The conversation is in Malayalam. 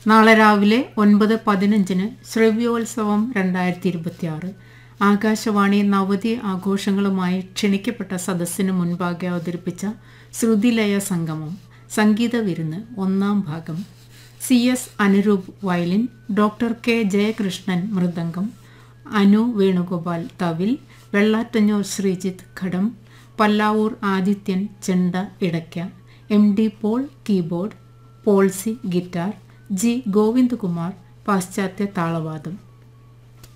നാളെ രാവിലെ ഒൻപത് പതിനഞ്ചിന് ശ്രവ്യോത്സവം രണ്ടായിരത്തി ഇരുപത്തിയാറ് ആകാശവാണി നവതി ആഘോഷങ്ങളുമായി ക്ഷണിക്കപ്പെട്ട സദസ്സിന് മുൻപാകെ അവതരിപ്പിച്ച ശ്രുതിലയ സംഗമം സംഗീത വിരുന്ന് ഒന്നാം ഭാഗം C S Anuroop violin doctor K Jayakrishnan mridangam Anu Venugopal thavil Vellattanjur Sreejith ghatam Pallavur Adithyan chenda idakka M D Paul keyboard Paulsy guitar G Govindkumar പാശ്ചാത്യ താളവാദം